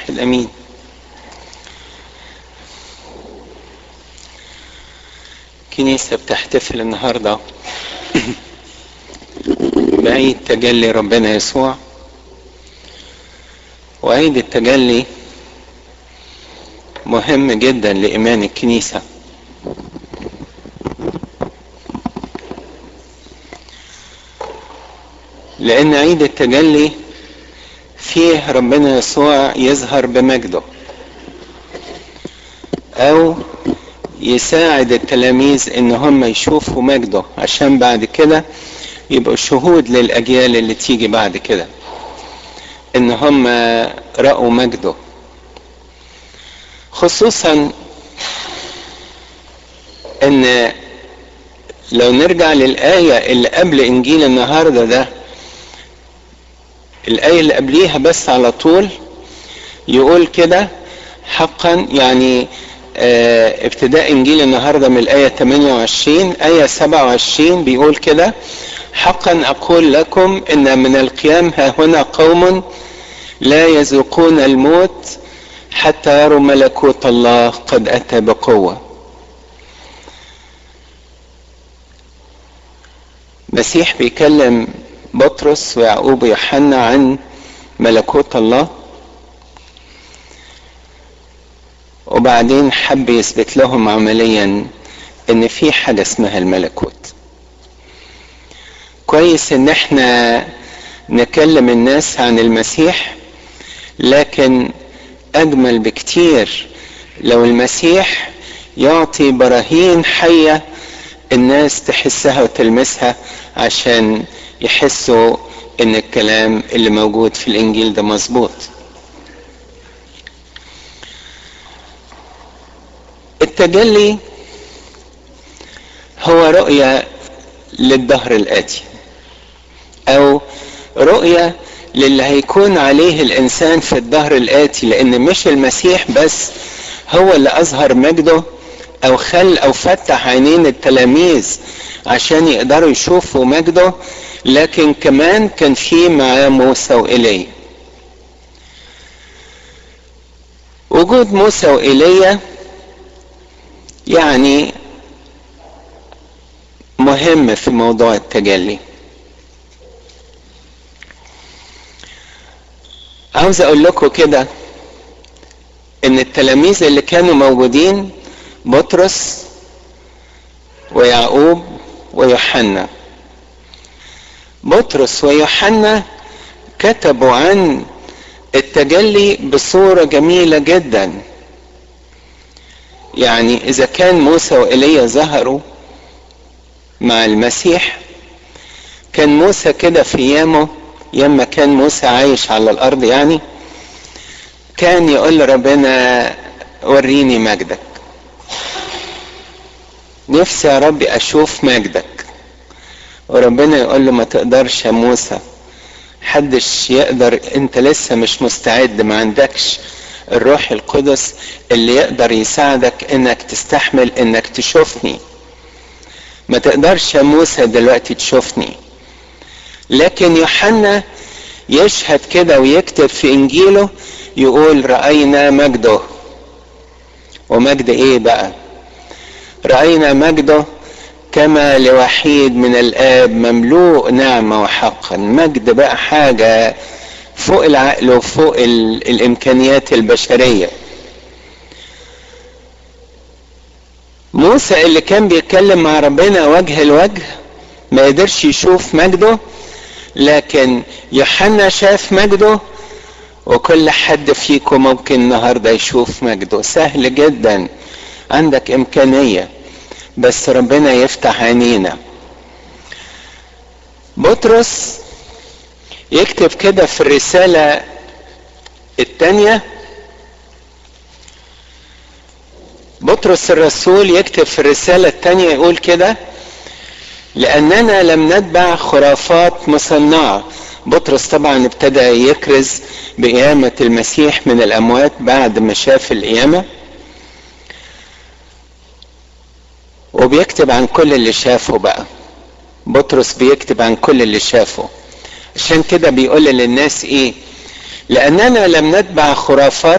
الامين كنيسة بتحتفل النهاردة بعيد تجلي ربنا يسوع وعيد التجلي مهم جدا لإيمان الكنيسة لأن عيد التجلي فيه ربنا يسوع يظهر بمجده أو يساعد التلاميذ إن هم يشوفوا مجده عشان بعد كده يبقوا شهود للأجيال اللي تيجي بعد كده إن هم رأوا مجده خصوصا إن لو نرجع للآية اللي قبل إنجيل النهاردة ده الآية اللي قبليها بس على طول يقول كده حقا يعني اه ابتداء إنجيل النهاردة من الآية 28 آية 27 بيقول كده حقا أقول لكم إن من القيام ها هنا قوم لا يذوقون الموت حتى يروا ملكوت الله قد أتى بقوة مسيح بيكلم بطرس ويعقوب ويوحنا عن ملكوت الله وبعدين حب يثبت لهم عمليا ان في حاجه اسمها الملكوت كويس ان احنا نكلم الناس عن المسيح لكن اجمل بكتير لو المسيح يعطي براهين حيه الناس تحسها وتلمسها عشان يحسوا ان الكلام اللي موجود في الانجيل ده مظبوط التجلي هو رؤية للدهر الآتي أو رؤية للي هيكون عليه الإنسان في الدهر الآتي لأن مش المسيح بس هو اللي أظهر مجده أو خل أو فتح عينين التلاميذ عشان يقدروا يشوفوا مجده لكن كمان كان في معاه موسى وإيليا وجود موسى وإيليا يعني مهم في موضوع التجلي عاوز اقول لكم كده ان التلاميذ اللي كانوا موجودين بطرس ويعقوب ويوحنا بطرس ويوحنا كتبوا عن التجلي بصورة جميلة جدا يعني إذا كان موسى وإيليا ظهروا مع المسيح كان موسى كده في أيامه ياما كان موسى عايش على الأرض يعني كان يقول لربنا وريني مجدك نفسي يا ربي أشوف مجدك وربنا يقول له ما تقدرش يا موسى حدش يقدر انت لسه مش مستعد ما عندكش الروح القدس اللي يقدر يساعدك انك تستحمل انك تشوفني ما تقدرش يا موسى دلوقتي تشوفني لكن يوحنا يشهد كده ويكتب في انجيله يقول راينا مجده ومجد ايه بقى راينا مجده كما لوحيد من الاب مملوء نعمه وحقا مجد بقى حاجه فوق العقل وفوق الامكانيات البشريه موسى اللي كان بيتكلم مع ربنا وجه لوجه ما يقدرش يشوف مجده لكن يوحنا شاف مجده وكل حد فيكم ممكن النهارده يشوف مجده سهل جدا عندك امكانيه بس ربنا يفتح عينينا بطرس يكتب كده في الرسالة الثانية بطرس الرسول يكتب في الرسالة الثانية يقول كده لأننا لم نتبع خرافات مصنعة بطرس طبعا ابتدى يكرز بقيامة المسيح من الأموات بعد ما شاف القيامة وبيكتب عن كل اللي شافه بقى بطرس بيكتب عن كل اللي شافه عشان كده بيقول للناس ايه لاننا لم نتبع خرافات